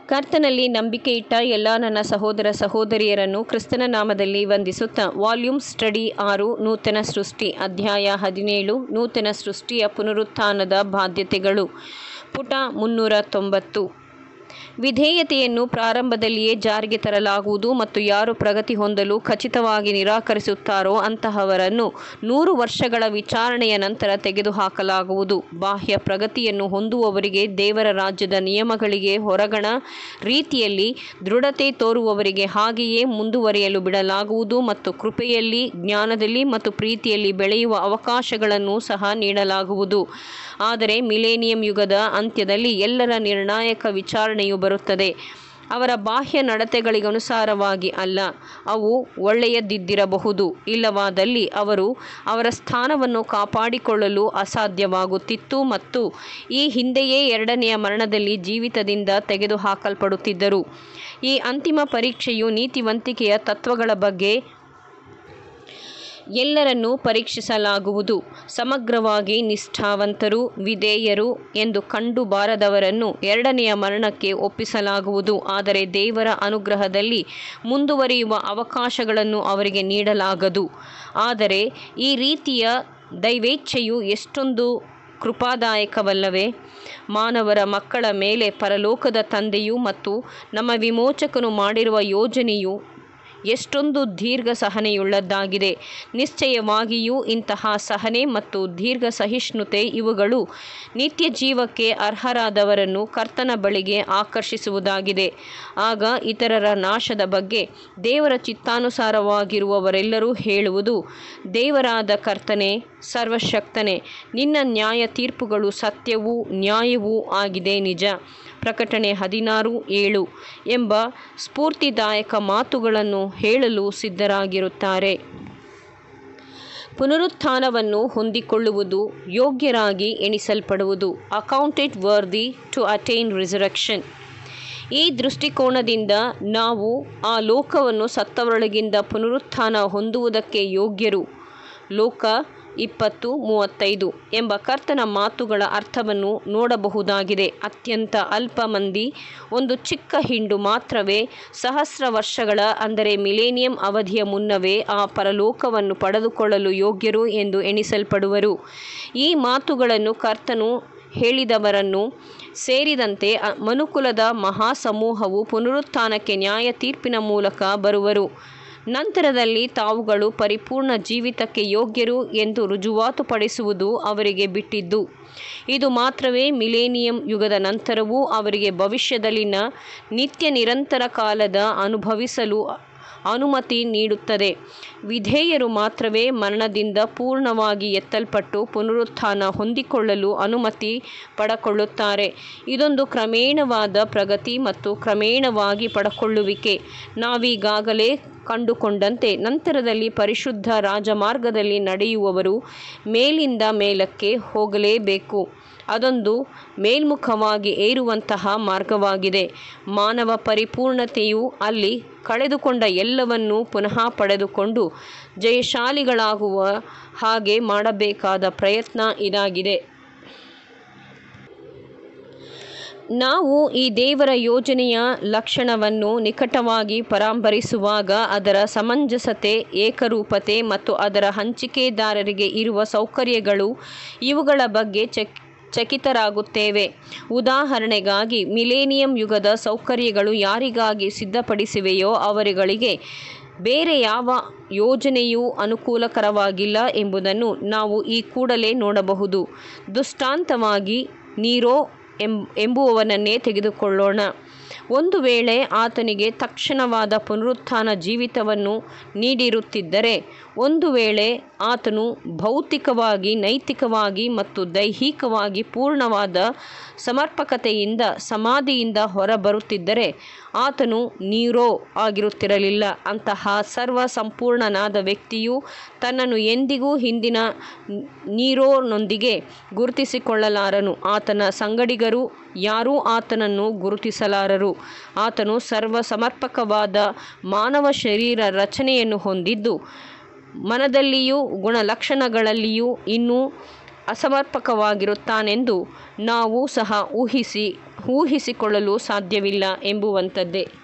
ಕರ್ತನಲ್ಲಿ ನಂಬಿಕೆ ಇಟ್ಟ ಎಲ್ಲ ನನ್ನ ಸಹೋದರ ಸಹೋದರಿಯರನ್ನು ಕ್ರಿಸ್ತನ ನಾಮದಲ್ಲಿ ವಂದಿಸುತ್ತಾ ವಾಲ್ಯೂಮ್ ಸ್ಟಡಿ ಆರು ನೂತನ ಸೃಷ್ಟಿ ಅಧ್ಯಾಯ ಹದಿನೇಳು ನೂತನ ಸೃಷ್ಟಿಯ ಪುನರುತ್ಥಾನದ ಬಾಧ್ಯತೆಗಳು ಪುಟ ಮುನ್ನೂರ ತೊಂಬತ್ತು ವಿಧೇಯತೆಯನ್ನು ಪ್ರಾರಂಭದಲ್ಲಿಯೇ ಜಾರಿಗೆ ತರಲಾಗುವುದು ಮತ್ತು ಯಾರು ಪ್ರಗತಿ ಹೊಂದಲು ಖಚಿತವಾಗಿ ನಿರಾಕರಿಸುತ್ತಾರೋ ಅಂತಹವರನ್ನು ನೂರು ವರ್ಷಗಳ ವಿಚಾರಣೆಯ ನಂತರ ತೆಗೆದುಹಾಕಲಾಗುವುದು ಬಾಹ್ಯ ಪ್ರಗತಿಯನ್ನು ಹೊಂದುವವರಿಗೆ ದೇವರ ರಾಜ್ಯದ ನಿಯಮಗಳಿಗೆ ಹೊರಗಣ ರೀತಿಯಲ್ಲಿ ದೃಢತೆ ತೋರುವವರಿಗೆ ಹಾಗೆಯೇ ಮುಂದುವರಿಯಲು ಬಿಡಲಾಗುವುದು ಮತ್ತು ಕೃಪೆಯಲ್ಲಿ ಜ್ಞಾನದಲ್ಲಿ ಮತ್ತು ಪ್ರೀತಿಯಲ್ಲಿ ಬೆಳೆಯುವ ಅವಕಾಶಗಳನ್ನು ಸಹ ನೀಡಲಾಗುವುದು ಆದರೆ ಮಿಲೇನಿಯಂ ಯುಗದ ಅಂತ್ಯದಲ್ಲಿ ಎಲ್ಲರ ನಿರ್ಣಾಯಕ ವಿಚಾರಣೆಯು ಬರುತ್ತದೆ ಅವರ ಬಾಹ್ಯ ನಡತೆಗಳಿಗನುಸಾರವಾಗಿ ಅಲ್ಲ ಅವು ಒಳ್ಳೆಯದಿದ್ದಿರಬಹುದು ಇಲ್ಲವಾದಲ್ಲಿ ಅವರು ಅವರ ಸ್ಥಾನವನ್ನು ಕಾಪಾಡಿಕೊಳ್ಳಲು ಅಸಾಧ್ಯವಾಗುತ್ತಿತ್ತು ಮತ್ತು ಈ ಹಿಂದೆಯೇ ಎರಡನೆಯ ಮರಣದಲ್ಲಿ ಜೀವಿತದಿಂದ ತೆಗೆದುಹಾಕಲ್ಪಡುತ್ತಿದ್ದರು ಈ ಅಂತಿಮ ಪರೀಕ್ಷೆಯು ನೀತಿವಂತಿಕೆಯ ತತ್ವಗಳ ಬಗ್ಗೆ ಎಲ್ಲರನ್ನೂ ಪರೀಕ್ಷಿಸಲಾಗುವುದು ಸಮಗ್ರವಾಗಿ ನಿಷ್ಠಾವಂತರು ವಿಧೇಯರು ಎಂದು ಕಂಡು ಬಾರದವರನ್ನು ಎರಡನೆಯ ಮರಣಕ್ಕೆ ಒಪ್ಪಿಸಲಾಗುವುದು ಆದರೆ ದೇವರ ಅನುಗ್ರಹದಲ್ಲಿ ಮುಂದುವರಿಯುವ ಅವಕಾಶಗಳನ್ನು ಅವರಿಗೆ ನೀಡಲಾಗದು ಆದರೆ ಈ ರೀತಿಯ ದೈವೇಚ್ಛೆಯು ಎಷ್ಟೊಂದು ಕೃಪಾದಾಯಕವಲ್ಲವೇ ಮಾನವರ ಮಕ್ಕಳ ಮೇಲೆ ಪರಲೋಕದ ತಂದೆಯು ಮತ್ತು ನಮ್ಮ ವಿಮೋಚಕನು ಮಾಡಿರುವ ಯೋಜನೆಯು ಎಷ್ಟೊಂದು ದೀರ್ಘ ಸಹನೆಯುಳ್ಳದ್ದಾಗಿದೆ ನಿಶ್ಚಯವಾಗಿಯೂ ಇಂತಹ ಸಹನೆ ಮತ್ತು ದೀರ್ಘ ಸಹಿಷ್ಣುತೆ ಇವುಗಳು ನಿತ್ಯ ಜೀವಕ್ಕೆ ಅರ್ಹರಾದವರನ್ನು ಕರ್ತನ ಬಳಿಗೆ ಆಕರ್ಷಿಸುವುದಾಗಿದೆ ಆಗ ಇತರರ ನಾಶದ ಬಗ್ಗೆ ದೇವರ ಚಿತ್ತಾನುಸಾರವಾಗಿರುವವರೆಲ್ಲರೂ ಹೇಳುವುದು ದೇವರಾದ ಕರ್ತನೆ ಸರ್ವಶಕ್ತನೆ ನಿನ್ನ ನ್ಯಾಯ ತೀರ್ಪುಗಳು ಸತ್ಯವೂ ನ್ಯಾಯವೂ ಆಗಿದೆ ನಿಜ ಪ್ರಕಟಣೆ ಹದಿನಾರು ಏಳು ಎಂಬ ಸ್ಫೂರ್ತಿದಾಯಕ ಮಾತುಗಳನ್ನು ಹೇಳಲು ಸಿದ್ಧರಾಗಿರುತ್ತಾರೆ ಪುನರುತ್ಥಾನವನ್ನು ಹೊಂದಿಕೊಳ್ಳುವುದು ಯೋಗ್ಯರಾಗಿ ಎಣಿಸಲ್ಪಡುವುದು accounted worthy to attain resurrection ಈ ದೃಷ್ಟಿಕೋನದಿಂದ ನಾವು ಆ ಲೋಕವನ್ನು ಸತ್ತವರೊಳಗಿಂದ ಪುನರುತ್ಥಾನ ಹೊಂದುವುದಕ್ಕೆ ಯೋಗ್ಯರು ಲೋಕ ಇಪ್ಪತ್ತು ಮೂವತ್ತೈದು ಎಂಬ ಕರ್ತನ ಮಾತುಗಳ ಅರ್ಥವನ್ನು ನೋಡಬಹುದಾಗಿದೆ ಅತ್ಯಂತ ಅಲ್ಪ ಮಂದಿ ಒಂದು ಚಿಕ್ಕ ಹಿಂಡು ಮಾತ್ರವೇ ಸಹಸ್ರ ವರ್ಷಗಳ ಅಂದರೆ ಮಿಲೇನಿಯಂ ಅವಧಿಯ ಮುನ್ನವೇ ಆ ಪರಲೋಕವನ್ನು ಪಡೆದುಕೊಳ್ಳಲು ಯೋಗ್ಯರು ಎಂದು ಎಣಿಸಲ್ಪಡುವರು ಈ ಮಾತುಗಳನ್ನು ಕರ್ತನು ಹೇಳಿದವರನ್ನು ಸೇರಿದಂತೆ ಮನುಕುಲದ ಮಹಾಸಮೂಹವು ಪುನರುತ್ಥಾನಕ್ಕೆ ನ್ಯಾಯ ತೀರ್ಪಿನ ಮೂಲಕ ಬರುವರು ನಂತರದಲ್ಲಿ ತಾವುಗಳು ಪರಿಪೂರ್ಣ ಜೀವಿತಕ್ಕೆ ಯೋಗ್ಯರು ಎಂದು ರುಜುವಾತುಪಡಿಸುವುದು ಅವರಿಗೆ ಬಿಟ್ಟಿದ್ದು ಇದು ಮಾತ್ರವೇ ಮಿಲೇನಿಯಂ ಯುಗದ ನಂತರವೂ ಅವರಿಗೆ ಭವಿಷ್ಯದಲ್ಲಿನ ನಿತ್ಯ ನಿರಂತರ ಕಾಲದ ಅನುಭವಿಸಲು ಅನುಮತಿ ನೀಡುತ್ತದೆ ವಿಧೇಯರು ಮಾತ್ರವೇ ಮರಣದಿಂದ ಪೂರ್ಣವಾಗಿ ಎತ್ತಲ್ಪಟ್ಟು ಪುನರುತ್ಥಾನ ಹೊಂದಿಕೊಳ್ಳಲು ಅನುಮತಿ ಪಡಕೊಳ್ಳುತ್ತಾರೆ ಇದೊಂದು ಕ್ರಮೇಣವಾದ ಪ್ರಗತಿ ಮತ್ತು ಕ್ರಮೇಣವಾಗಿ ಪಡಕೊಳ್ಳುವಿಕೆ ನಾವೀಗಾಗಲೇ ಕಂಡುಕೊಂಡಂತೆ ನಂತರದಲ್ಲಿ ಪರಿಶುದ್ಧ ರಾಜಮಾರ್ಗದಲ್ಲಿ ನಡೆಯುವವರು ಮೇಲಿಂದ ಮೇಲಕ್ಕೆ ಹೋಗಲೇಬೇಕು ಅದೊಂದು ಮೇಲ್ಮುಖವಾಗಿ ಏರುವಂತಹ ಮಾರ್ಗವಾಗಿದೆ ಮಾನವ ಪರಿಪೂರ್ಣತೆಯು ಅಲ್ಲಿ ಕಳೆದುಕೊಂಡ ಎಲ್ಲವನ್ನೂ ಪುನಃ ಪಡೆದುಕೊಂಡು ಜಯಶಾಲಿಗಳಾಗುವ ಹಾಗೆ ಮಾಡಬೇಕಾದ ಪ್ರಯತ್ನ ಇದಾಗಿದೆ ನಾವು ಈ ದೇವರ ಯೋಜನೆಯ ಲಕ್ಷಣವನ್ನು ನಿಕಟವಾಗಿ ಪರಾಂಬರಿಸುವಾಗ ಅದರ ಸಮಂಜಸತೆ ಏಕರೂಪತೆ ಮತ್ತು ಅದರ ಹಂಚಿಕೆದಾರರಿಗೆ ಇರುವ ಸೌಕರ್ಯಗಳು ಇವುಗಳ ಬಗ್ಗೆ ಚೆಕ್ ಚಕಿತರಾಗುತ್ತೇವೆ ಉದಾಹರಣೆಗಾಗಿ ಮಿಲೇನಿಯಂ ಯುಗದ ಸೌಕರ್ಯಗಳು ಯಾರಿಗಾಗಿ ಸಿದ್ಧಪಡಿಸಿವೆಯೋ ಅವರುಗಳಿಗೆ ಬೇರೆ ಯಾವ ಯೋಜನೆಯೂ ಅನುಕೂಲಕರವಾಗಿಲ್ಲ ಎಂಬುದನ್ನು ನಾವು ಈ ಕೂಡಲೇ ನೋಡಬಹುದು ದೃಷ್ಟಾಂತವಾಗಿ ನೀರೋ ಎಂಬ ಎಂಬುವವನನ್ನೇ ತೆಗೆದುಕೊಳ್ಳೋಣ ಒಂದು ವೇಳೆ ಆತನಿಗೆ ತಕ್ಷಣವಾದ ಪುನರುತ್ಥಾನ ಜೀವಿತವನ್ನು ನೀಡಿರುತ್ತಿದ್ದರೆ ಒಂದು ವೇಳೆ ಆತನು ಭೌತಿಕವಾಗಿ ನೈತಿಕವಾಗಿ ಮತ್ತು ದೈಹಿಕವಾಗಿ ಪೂರ್ಣವಾದ ಸಮರ್ಪಕತೆಯಿಂದ ಸಮಾಧಿಯಿಂದ ಹೊರಬರುತ್ತಿದ್ದರೆ ಆತನು ನೀರೋ ಆಗಿರುತ್ತಿರಲಿಲ್ಲ ಅಂತಹ ಸರ್ವ ಸಂಪೂರ್ಣನಾದ ವ್ಯಕ್ತಿಯು ತನ್ನನ್ನು ಎಂದಿಗೂ ಹಿಂದಿನ ನೀರೋನೊಂದಿಗೆ ಗುರುತಿಸಿಕೊಳ್ಳಲಾರನು ಆತನ ಸಂಗಡಿಗರು ಯಾರೂ ಆತನನ್ನು ಗುರುತಿಸಲಾರರು ಆತನು ಸರ್ವ ಸಮರ್ಪಕವಾದ ಮಾನವ ಶರೀರ ರಚನೆಯನ್ನು ಹೊಂದಿದ್ದು ಮನದಲ್ಲಿಯೂ ಗುಣಲಕ್ಷಣಗಳಲ್ಲಿಯೂ ಇನ್ನೂ ಅಸಮರ್ಪಕವಾಗಿರುತ್ತಾನೆಂದು ನಾವು ಸಹ ಊಹಿಸಿ ಊಹಿಸಿಕೊಳ್ಳಲು ಸಾಧ್ಯವಿಲ್ಲ ಎಂಬುವಂಥದ್ದೇ